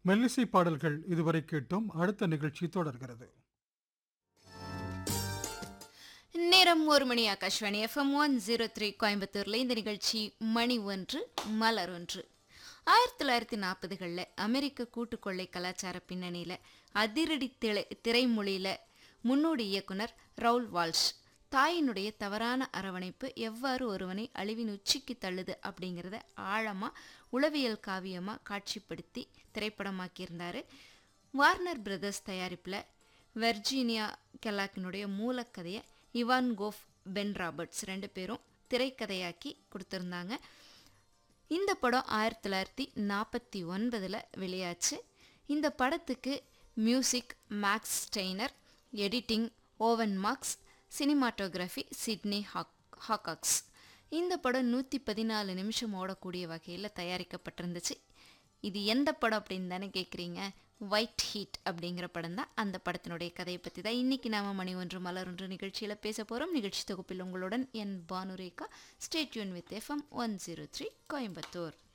மெல்லிசை பாடல்கள் இதுவரை கேட்டோம் அடுத்த நிகழ்ச்சி தொடர்கிறது நேரம் ஒரு மணி Akashvani FM one zero three கோயம்புத்தூர்ல இந்த நிகழ்ச்சி மணி ஒன்று மலர் ஒன்று ஆயிரத்தி தொள்ளாயிரத்தி நாற்பதுகளில் அமெரிக்க கூட்டுக்கொள்ளை கலாச்சார பின்னணியில் அதிரடி திரை திரைமொழியில் முன்னோடி இயக்குனர் ரவுல் வால்ஷ் தாயினுடைய தவறான அரவணைப்பு எவ்வாறு ஒருவனை அழிவின் உச்சிக்கு தள்ளுது அப்படிங்கிறத ஆழமாக உளவியல் காவியமாக காட்சிப்படுத்தி திரைப்படமாக்கியிருந்தார் வார்னர் பிரதர்ஸ் தயாரிப்பில் வெர்ஜீனியா கெலாக்கினுடைய மூலக்கதையை இவான் கோஃப் பென் ராபர்ட்ஸ் ரெண்டு பேரும் திரைக்கதையாக்கி கொடுத்துருந்தாங்க இந்த படம் ஆயிரத்தி தொள்ளாயிரத்தி நாற்பத்தி ஒன்பதில் வெளியாச்சு இந்த படத்துக்கு music Max Steiner editing Owen Marks cinematography Sidney Hick Hickox இந்த படம் நூற்றி பதினாலு நிமிஷம் ஓடக்கூடிய வகையில் தயாரிக்கப்பட்டிருந்துச்சு இது எந்த படம் அப்படின்னு தானே கேட்குறீங்க ஒயிட் ஹீட் அப்படிங்கிற படம் தான் அந்த படத்தினுடைய கதையை பற்றி தான் இன்றைக்கி நாம மணி ஒன்று மலர் ஒன்று நிகழ்ச்சியில் பேச போகிறோம் நிகழ்ச்சி தொகுப்பில் உங்களுடன் என் Bhanurekha stay tuned with FM one zero three Coimbatore